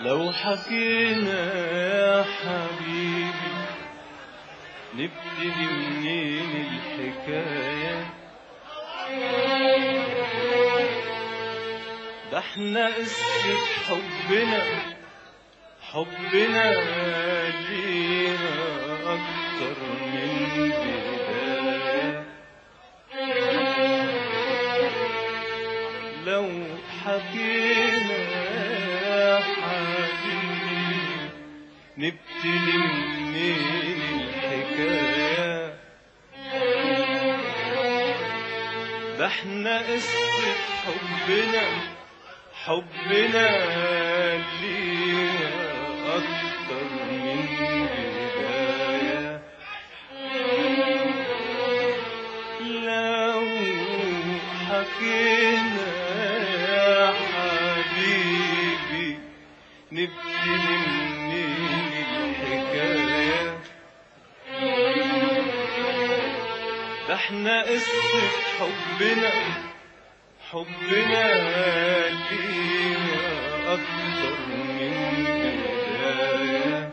لو حكينا يا حبيبي نبتدي منين الحكاية ده احنا قصة حبنا حبنا لينا أكتر من بداية لو حكينا يا حبيبي نبتدي منين الحكاية ده احنا قصة حبنا حبنا لينا أكتر من بداية لو حكينا يا حبيبي نبتدي منين الحكاية ده احنا قصة حبنا حبنا لينا أكتر من بداية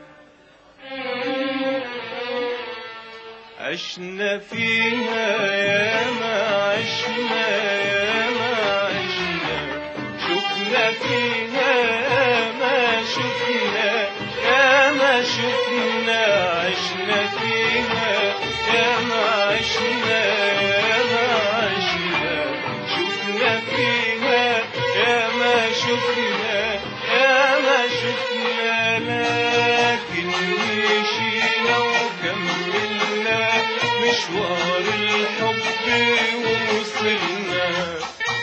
عشنا فيها ياما عشنا ياما عشنا شفنا فيها ياما شفنا ياما شفنا عشنا فيها ياما عشنا ياما عشنا شفنا فيها ياما شفنا ياما شفنا لكن مشينا وكملنا مشوار الحب ووصلنا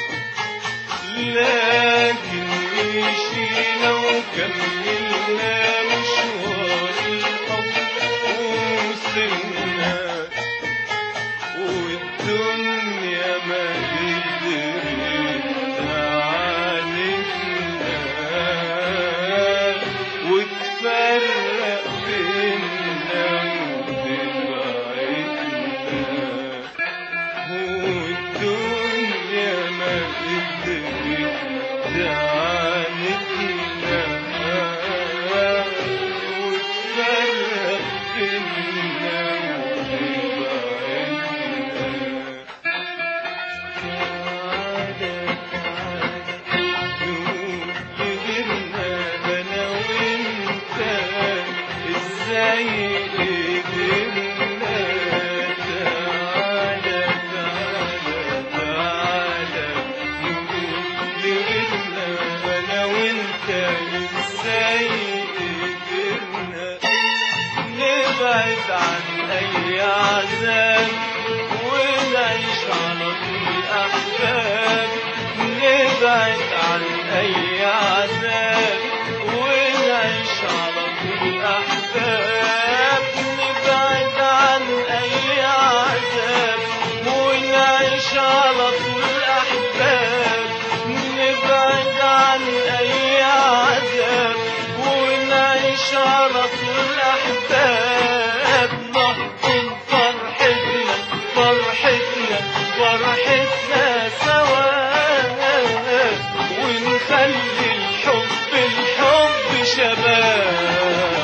لكن مشينا وكملنا مشوار الحب ووصلنا والدنيا ما قدرت تعاندنا وتفرق بينا وتبعدنا والدنيا ما قدرت تعاندنا وتفرق بينا وتبعدنا نبعد عن أي عذاب ونعيش على طول أحباب نبعد عن أي عذاب ونعيش على طول أحباب نبعد عن أي عذاب ونعيش على طول أحباب نبعد عن أي عذاب ونعيش على طول أحباب نحضن فرحتنا فرحتنا فرحتنا سوا ونخلي الحب الحب شباب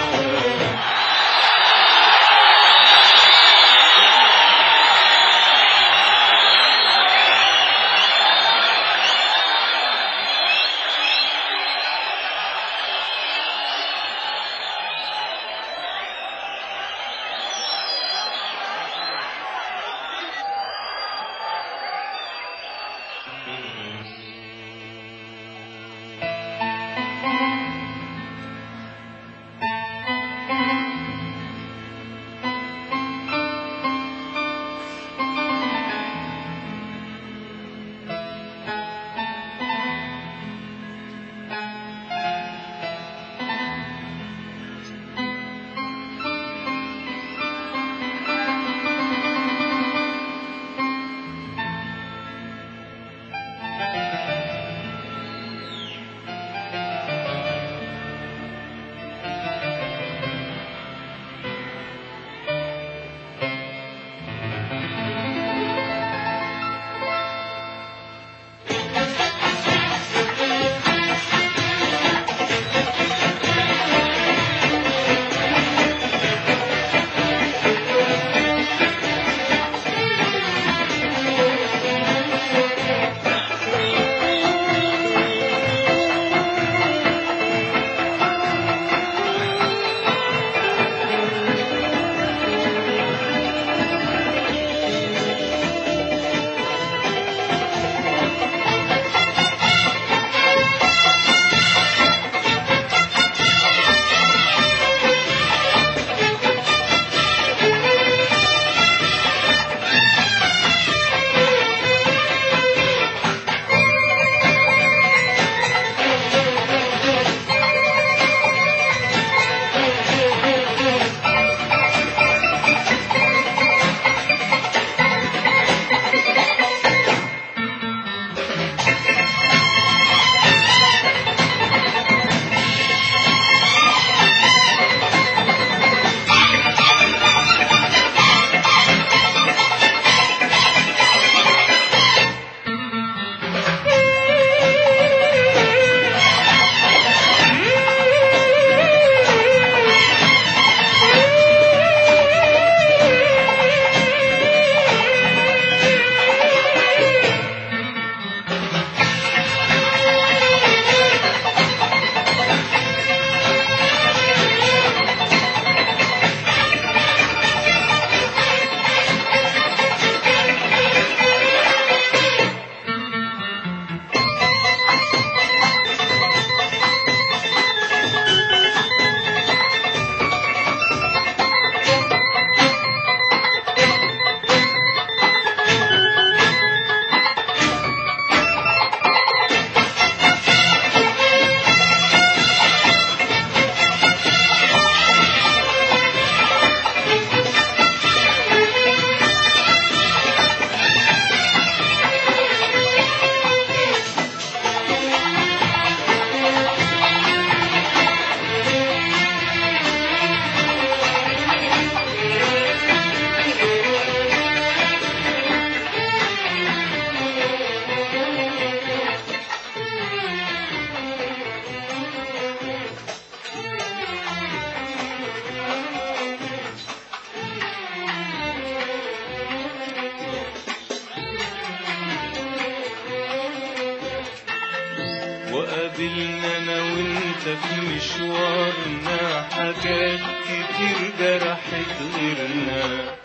وقابلنا انا وانت في مشوارنا حاجات كتير جرحت غيرنا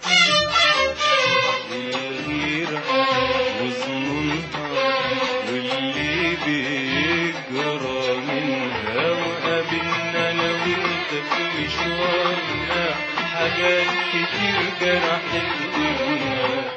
الغيرة وظنونها واللي بيجرى منها وقابلنا انا وانت في مشوارنا حاجات كتير جرحت غيرنا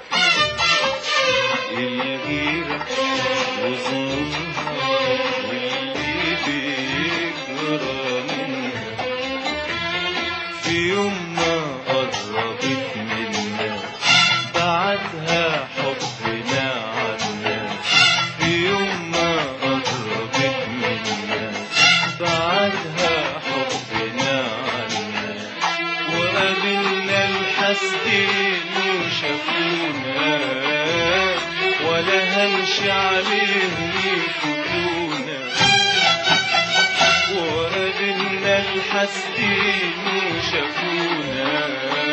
الغيرة وظنونها واللي بيجرى منها في يوم ما قربت منا بعتها حبنا عنا في يوم ما قربت منا بعتها حبنا عنا وقابلنا الحسدين وشافونا ولا هنشي عليهم يفوتونا وقابلنا الحسدين وشافونا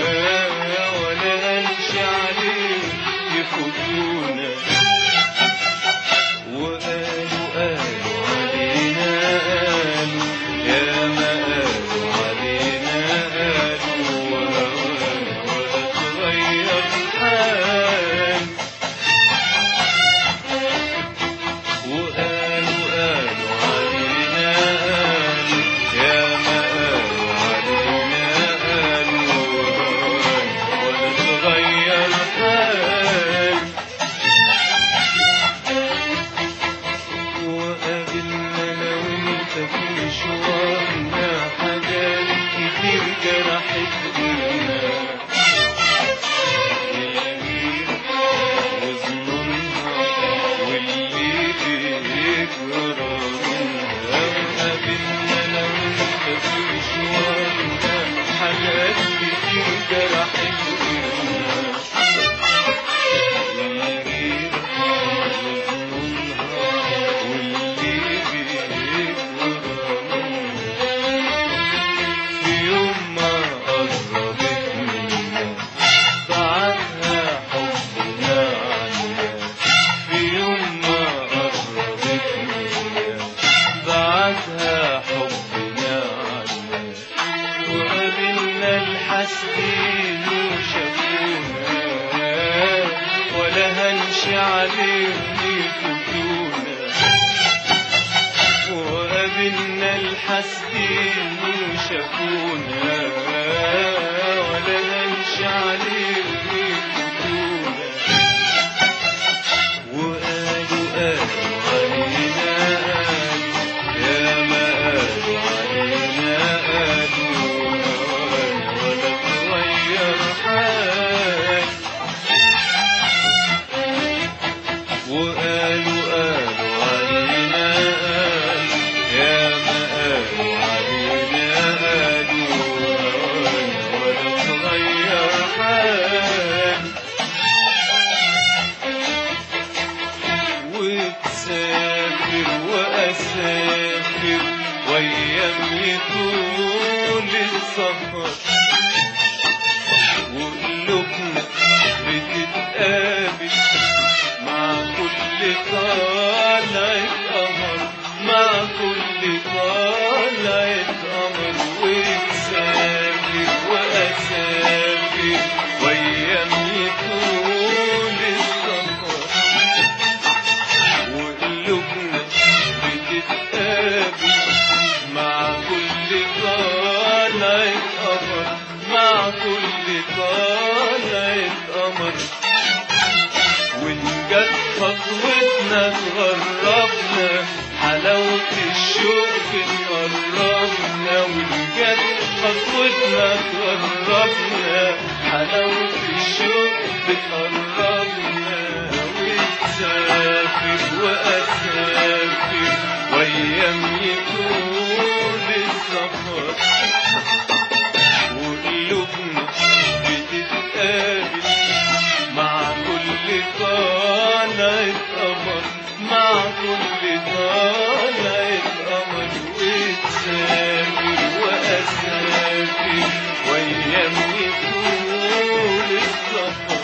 ولا هنشي عليهم يفوتونا وقالوا قالوا علينا قالوا يا ما قالوا علينا قالوا وهوانا ولا تغير حال وقالوا قالوا علينا قالوا يا ما قالوا علينا قالوا وهوانا ولا تغير حال وقابلنا انا وانت في مشوارنا حاجات كتير جرحت غيرنا الغيرة وظنونها واللي بيجرى منها وقابلنا انا وانت في مشوارنا حاجات كتير جرحت غيرنا الغيرة وظنونها واللي بيجرى منها في يوم ما قربت منا بعتها حبنا عنا في يوم ما قربت منا بعتها حبنا عنا وقابلنا الحسدين وشافونا ولا هنشي عليهم يفوتونا وقابلنا الحسدين وشافونا ولا هنشي عليهم يفوتونا وقالوا قالوا علينا قالوا يا ما قالوا علينا قالوا وهوانا ولا تغير حال وقالوا قالوا علينا قالوا يا ما قالوا علينا قالوا وهوانا ولا تغير حال وتسافر وأسافر وأيام يطول السفر وقلوبنا بتتقابل مع كل طالعة قمر مع كل طالعة قمر وتسافر وأسافر وأيام يطول السفر وقلوبنا بتتقابل مع كل طالعة قمر مع كل طالعة قمر وإن جت خطوتنا تغربنا حلاوة الشوق بتقربنا وإن جت خطوتنا تغربنا حلاوة الشوق بتقربنا وتسافر وأسافر وأيام يطول السفر وقلوبنا بتتقابل مع كل طالعة قمر مع كل طالعة قمر وتسافر وأسافر وأيام يطول السفر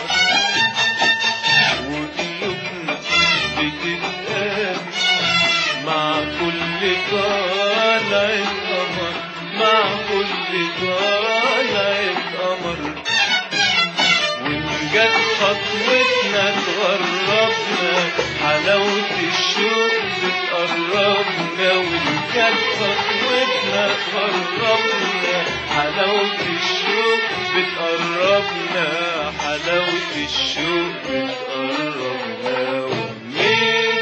وقلوبنا بتتقابل مع كل طالعة قمر مع كل طالعة قمر وإن جت خطوتنا تغربنا حلاوة الشوق بتقربنا وإن جت خطوتنا تغربنا حلاوة الشوق بتقربنا حلاوة الشوق بتقربنا ومنين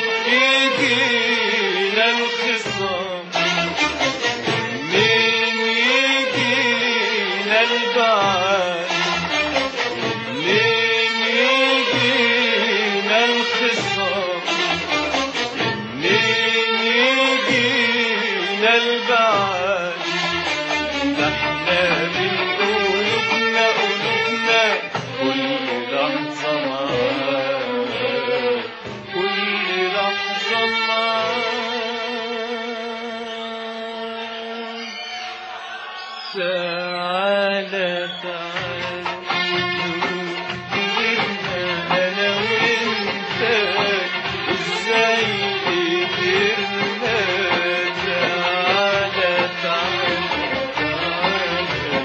يجينا الخصام منين يجينا البعاد منين يجينا الخصام منين يجينا البعاد ده احنا من قلوبنا قلوبنا كل لحظة معاك كل لحظة معاك تعالى تعالى أنا وأنت إزاي قدرنا تعالى تعالى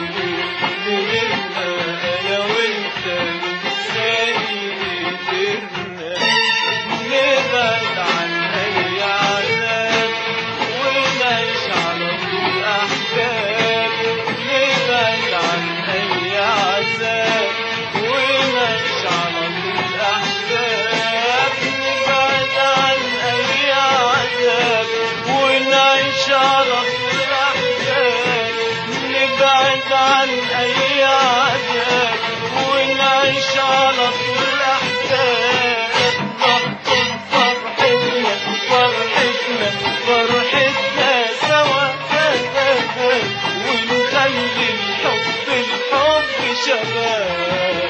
قدرنا أنا وأنت إزاي قدرنا نبعد عن أي عذاب ونعيش على طول أحباب نبعد عن أي عذاب ونعيش على طول أحباب نبعد عن أي عذاب ونعيش على طول أحباب نبعد عن أي عذاب ونعيش على طول أحباب نحضن فرحتنا فرحتنا فرحتنا سوا ونخلي الحب الحب شباب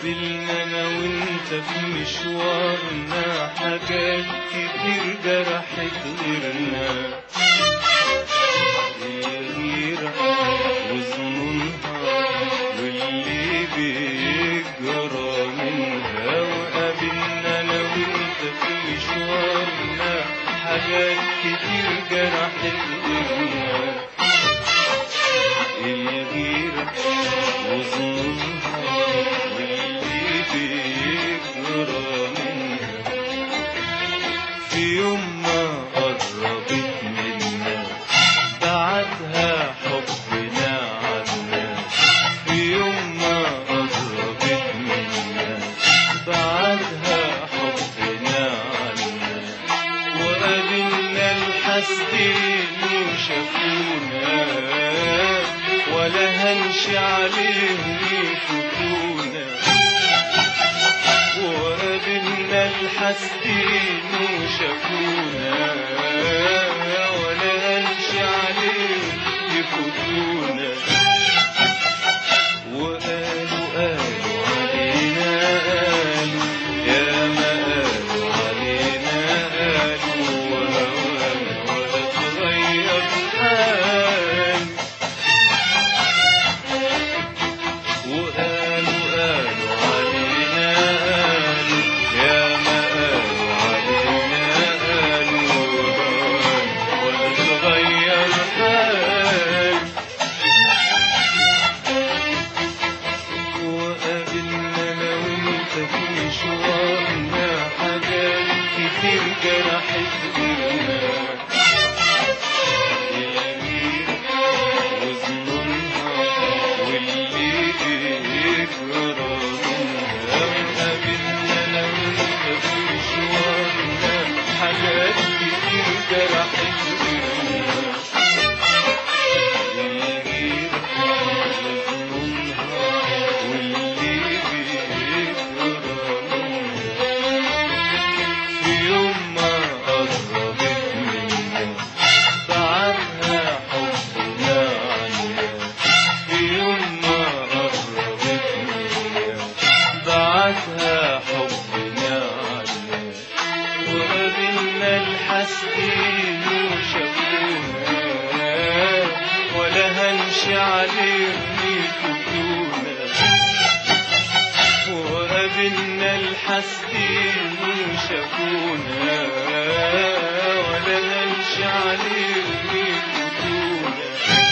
قابلنا انا وانت في مشوارنا حاجات كتير جرحت غيرنا الغيرة وظنونها واللي بيجرى منها وقابلنا انا وانت في مشوارنا حاجات كتير جرحت غيرنا الغيرة وظنونها واللي بيجرى منها في يوم ما قربت منا بعدها حبنا عنا في يوم ما قربت منا بعدها حبنا عنا وقابلنا الحسدين وشافونا ولا هنشي عليهم يفوتونا وقابلنا الحسدين وشافونا ولا هنشي عليهم يفوتونا وقالوا قالوا علينا قالوا يا ما قالوا علينا قالوا وهوانا ولا تغير حال وقالوا قالوا علينا قالوا يا ما قالوا علينا قالوا وهوانا ولا تغير حال وقابلنا انا وانت في مشوارنا حاجات كتير جرحت غيرنا الغيرة وظنونها واللي بيجرى منها وقابلنا انا وانت في مشوارنا حاجات كتير جرحت غيرنا في يوم ما قربت منا بعدها حبنا عنها في يوم ما قربت منا بعدها حبنا عنها وقابلنا الحسدين وشافونا ولا هنشي عليهم يفوتونا وقابلنا الحسدين وشافونا ولا هنشي عليهم يفوتونا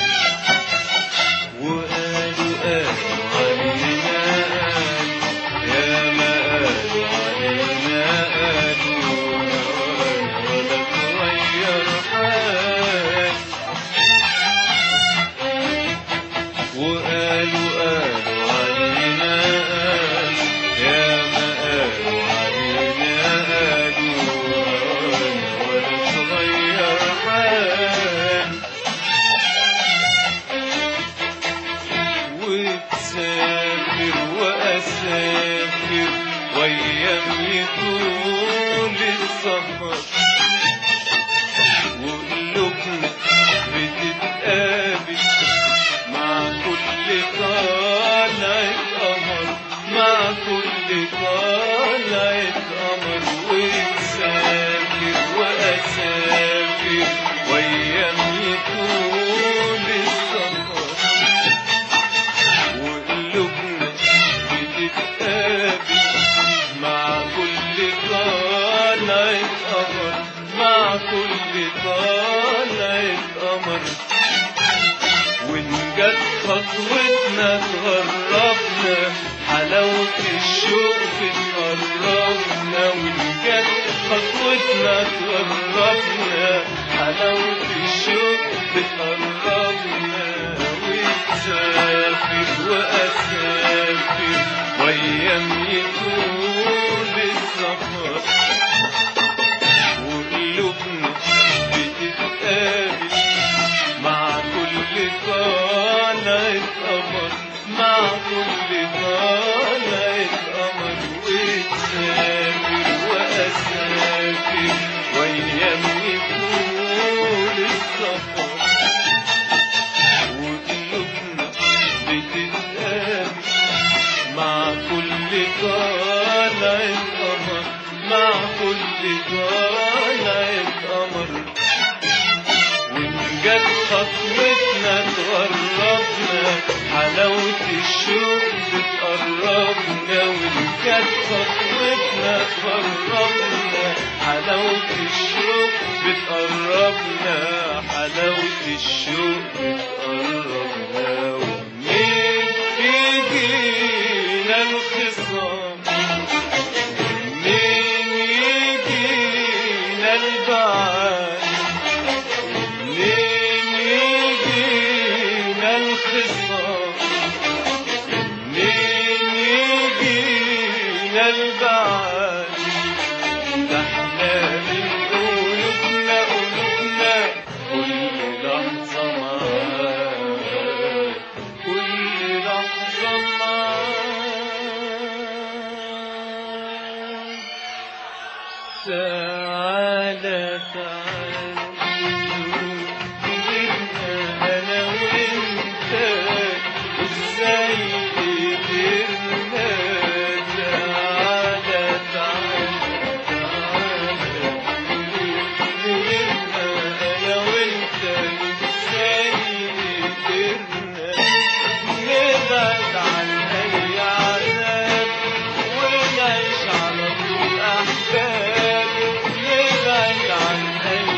وقالوا قالوا علينا قالوا يا ما قالوا علينا قالوا ولا تغير حال وقالوا قالوا علينا قالوا يا ما قالوا علينا قالوا ولا تغير حال وتسافر وأسافر وأيام طول السفر وقلوبنا بتتقابل مع كل طالعة قمر مع كل طالعة قمر وتسافر وأسافر وأيام طول السفر وقلوبنا بتتقابل مع كل طالعة قمر مع كل طالعة قمر وإن جت خطوتنا تغربنا حلاوة الشوق بتقربنا وإن جت خطوتنا تغربنا حلاوة الشوق بتقربنا وتسافر وأسافر وأيام يطول السفر وقلوبنا بتتقابل مع كل طالعة قمر مع كل طالعة قمر وتسافر وأسافر وأيام يطول السفر وقلوبنا بتتقابل مع كل طلعة قمر مع كل طلعة قمر وإن جت خطوتنا تقربنا حلاوة الشوق بتقربنا وإن جت خطوتنا تقربنا حلاوة الشوق بتقربنا حلاوة الشوق بتقربنا ومنين يجينا الخصام منين يجينا البعاد منين يجينا الخصام منين يجينا البعاد ده احنا من قلوبنا قلوبنا كل لحظة معاك كل لحظة معاك تعالى تعالى أنا وأنت إزاي قدرنا تعالى تعالى تعالى أنا وأنت إزاي قدرنا نبعد عن أي عذاب ونعيش على طول أحباب نبعد عن أي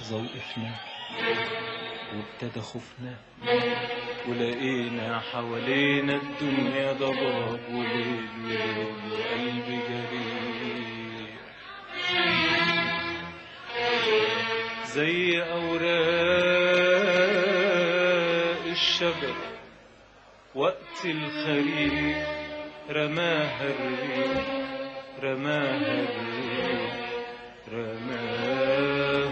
لحظة وقفنا وابتدى خوفنا ولقينا حوالينا الدنيا ضباب وليل وليل وقلبي جريح زي أوراق الشجر وقت الخريف رماها الريح رماها الريح رماها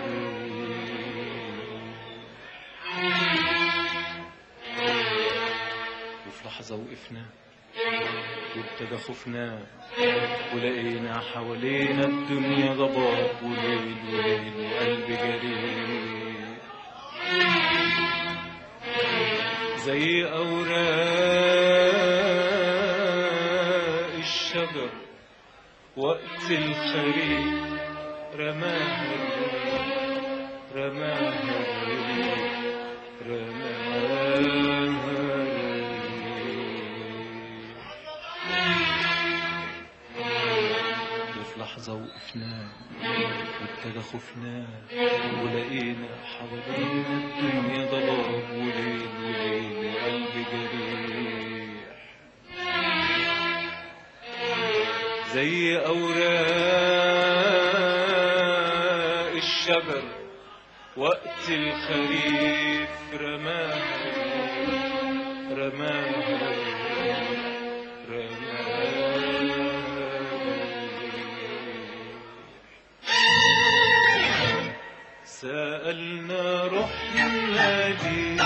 الريح وفي لحظة وقفنا وابتدى خوفنا ولقينا حوالينا الدنيا ضباب وليل وليل وقلب جريح زي أوراق الشجر وقت الخريف رماها الريح رماها الريح رماها الريح وفي لحظة وقفنا وابتدى خوفنا ولقينا حوالينا الدنيا ضباب وليل وليل وقلب جريح زي أوراق الشجر وقت الخريف رماها رماها رماها سألنا رحنا ليه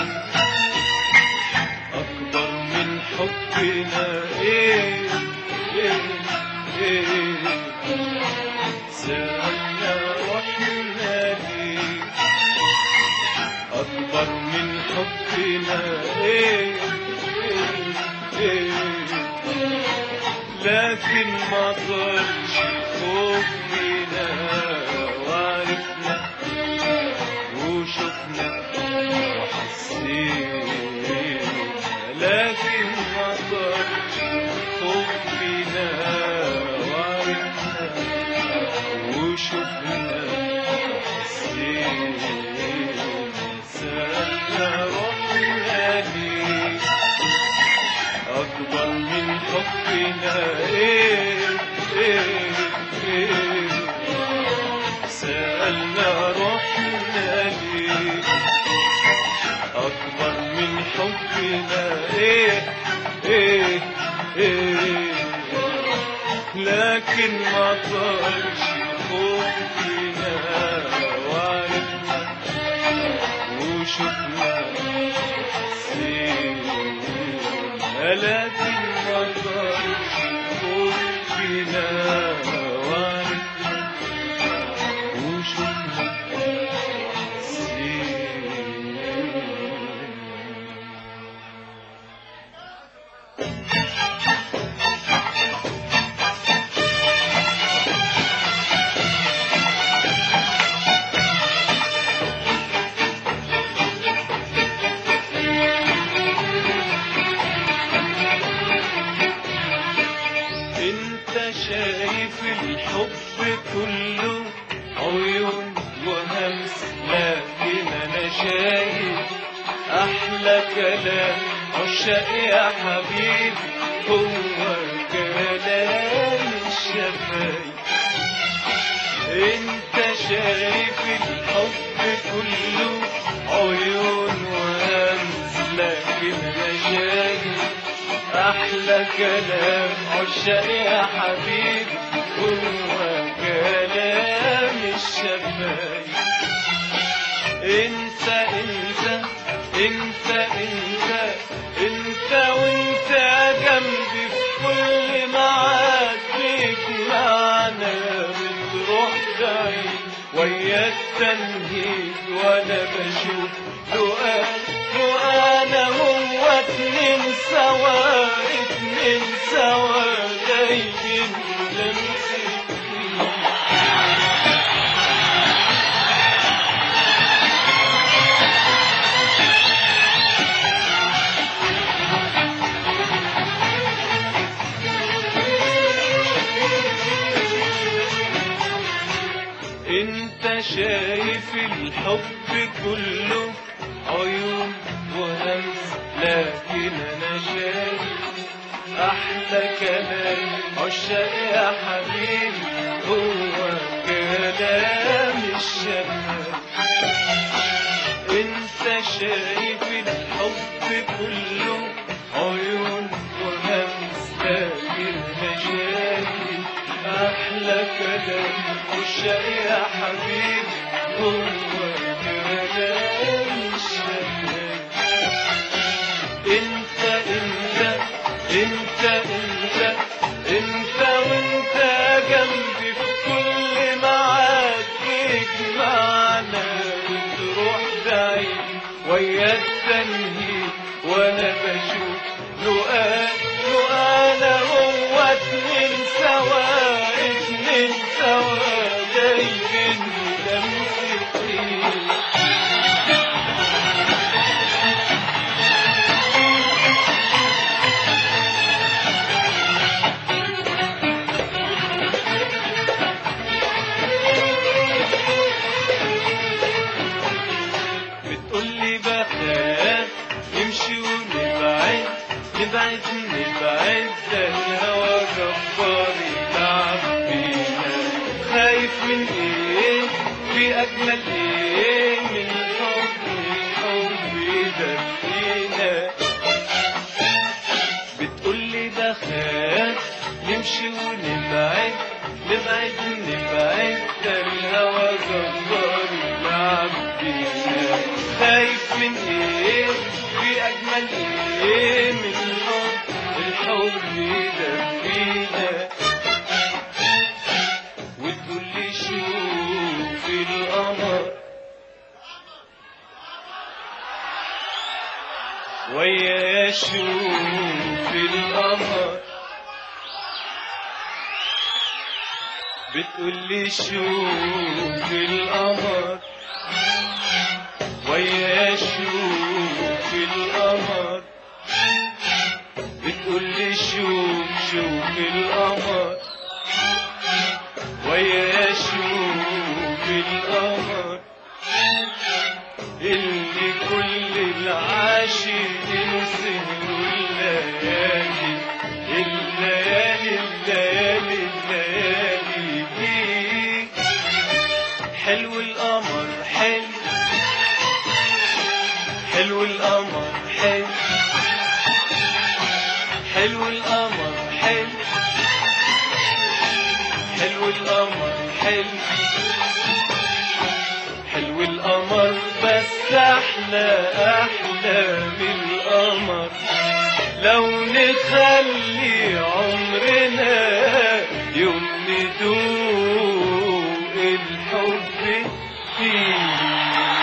أكبر من حبنا إيه إيه إيه سألنا رحنا ليه أكبر من حبنا إيه إيه إيه لكن ما طلش خوف فينا وعرفنا وشفنا وحسينا لكن ما طلش خوف فينا وعرفنا وشفنا وحسينا سألنا رحنا ليه أكبر من حبنا إيه إيه إيه سألنا رحنا ليه أكبر من حبنا إيه إيه إيه لكن ما طالش خوفنا وعرفنا وشفنا حسينا لكن ما طالش خوفنا وعرفنا وشفنا حسينا انت شايف الحب كله عيون وهمس لكن انا شايف احلى كلام عشاق يا حبيبي هو كلام الشفايف انت شايف الحب كله عيون وهمس لكن انا شايف احلى كلام عشاق يا حبيبي هو كلام الشفايف انت انت انت انت انت وانت جنبي في كل ميعاد بيجمعنا بتروح بعيد ويا التنهيد وانا بشوف لقاك وانا هو اتنين سوا اتنين سوا جايين لمسك انت شايف كله عيون وهمس لكن انا شايف احلى كلام عشاق يا حبيبي هو كلام الشباب انت شايف الحب كله عيون وهمس لكن انا شايف احلى كلام عشاق يا حبيبي هو كلام الشباب انت انت انت انت انت وانت جنبي في كل معاد يجمعنا وتروح بعيد ويا التنهيد وانا بشوف لقاء لقانا هو اتنين سوا اتنين سوا دايبين لمستين بتقولي بخاف نمشي ونبعد نبعد نبعد ده الهوى جبار يلعب بينا خايف من ايه في اجمل ايه من الحب الحب يدفينا بتقولي بخاف نمشي ونبعد نبعد نبعد ده الهوى جبار يلعب بينا خايف من ايه في اجمل ايه من الحب الحب يدفينا وتقولي شوف القمر ويا شوف القمر بتقولي شوف القمر ويا شوف القمر بتقولي شوف شوف القمر ويا شوف القمر اللي كل العاشقين سهروا الليالي الليالي الليالي الليالي دي حلو القمر حلو حلو القمر حلو حلو القمر حلو حلو القمر حلو حلو القمر بس احلى احلى من القمر لو نخلي عمرنا يوم ندوق الحب فيه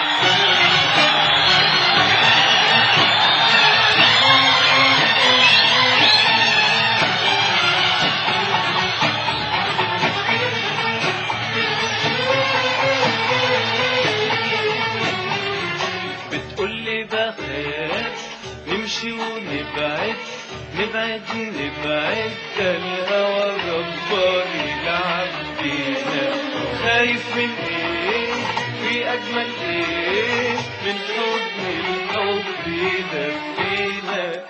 بتقولي بخاف نمشي ونبعد نبعد نبعد ده الهوى جبار يلعب بينا خايف من ايه في اجمل ايه من حضن الحب يدفينا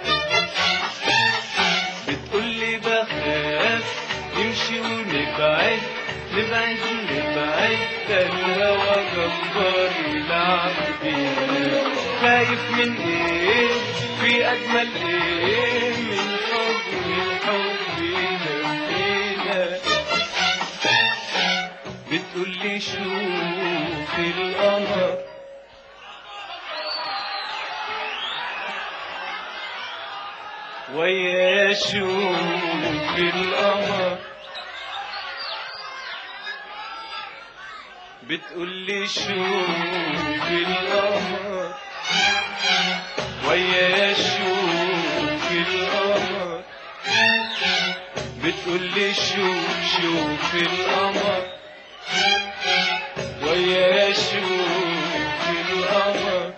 بتقولي بخاف نمشي ونبعد نبعد نبعد ده الهوى جبار يلعب بينا خايف من ايه في اجمل ايه من حب الحب يدفينا بتقولي شوف القمر ويا شوف القمر بتقولي شوف القمر ويا شوف القمر بتقولي شوف شوف القمر ويا شوف القمر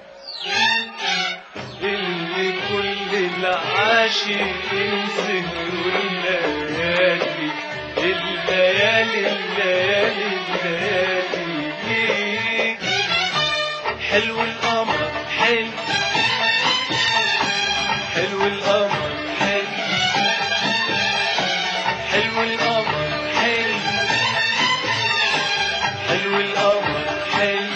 اللي كل العاشقين سهروا الليالي الليالي الليالي الليالي حلو القمر حلو حلو القمر حلو حلو القمر حلو حلو القمر حلو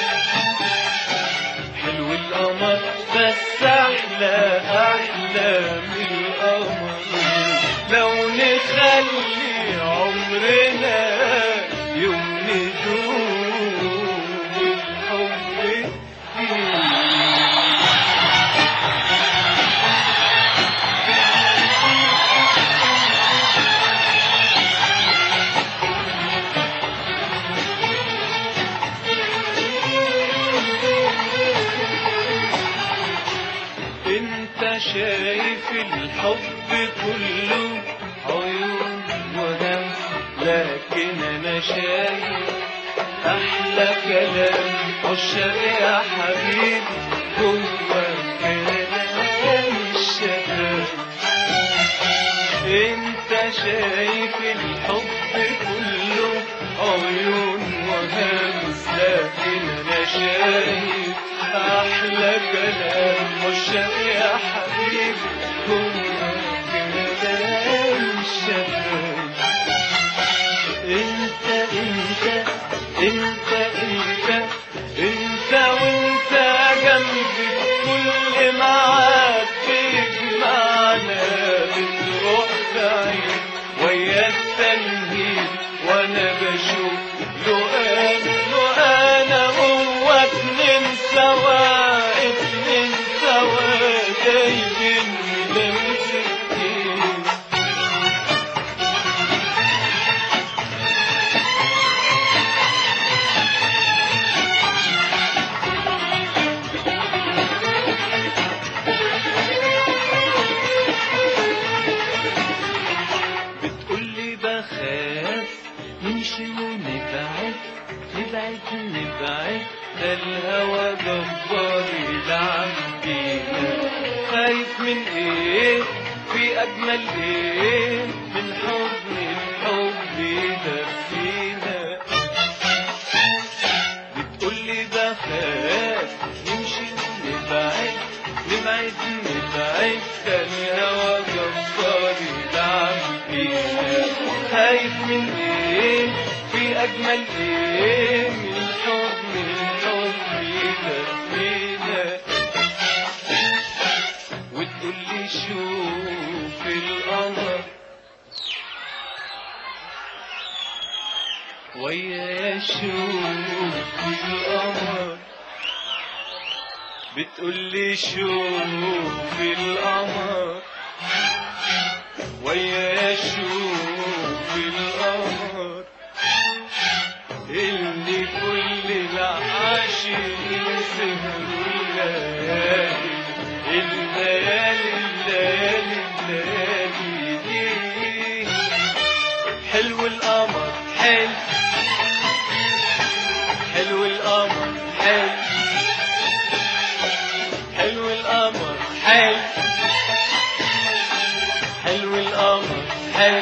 حلو القمر بس احلى احلى من القمر لو نخلي عمرنا يوم ندوم الحب فيه انت شايف الحب كله عيون وهم لكن انا شايف احلى كلام عشاق يا حبيبي جوه كلام الشباب انت شايف الحب كله عيون وهمس لكن انا شايف احلى كلام عشاق يا حبيبي جوه كلام الشباب انت انت انت انت انت وانت جنبي كل معاك بيجمعنا بنروح بعيد ويا التنهيد وانا بشوف له انا له انا هو اتنين سوا اتنين سوا جايين لمسكين بتقولي بخاف نمشي ونبعد نبعد نبعد ده الهوى جبار يلعب بينا خايف من ايه في اجمل ايه من حضن الحب يدفينا بتقولي بخاف نمشي ونبعد نبعد نبعد ده الهوى جبار يلعب بينا خايف من ايه في اجمل ايه من حضن الحب يدفينا وتقولي شوف القمر ويا شوف القمر بتقولي شوف القمر ويا شوف القمر اللي كل العاشقين سهروا الليالي الليالي الليالي الليالي دي حلو القمر حلو حلو القمر حلو حلو القمر حلو حلو القمر حلو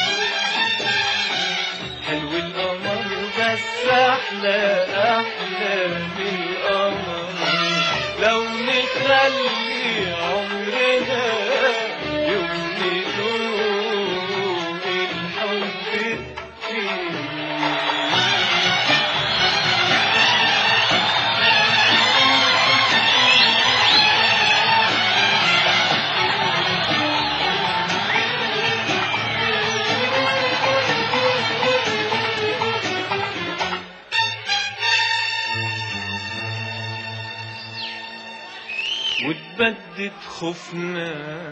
حلو القمر بس احلى احلى من القمر لو نخلي عمرنا يوم ندوق الحب فيه وتبدد خوفنا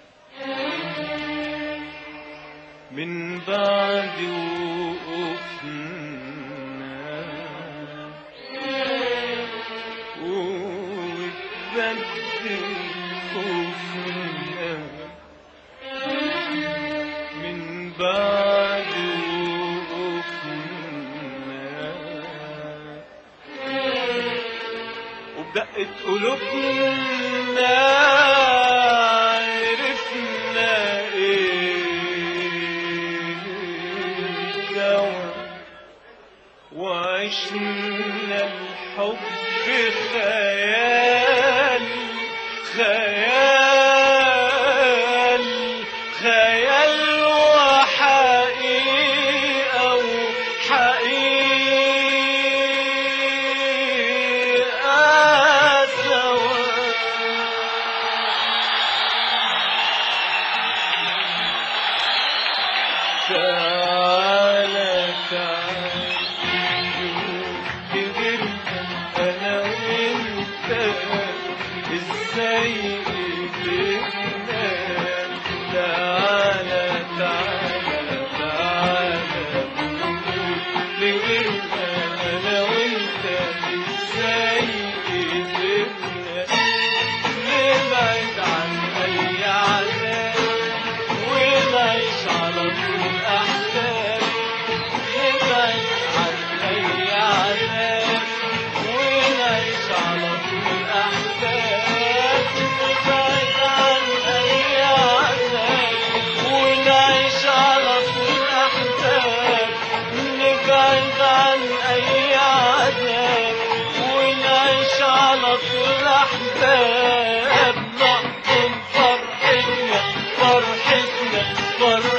من بعد وقوفنا وتبدد خوفنا من بعد وقوفنا وبدقة قلوبنا عرفنا ايه جوا وعشنا الحب خيال الباب نحضن فرحتنا فرحتنا فرحتنا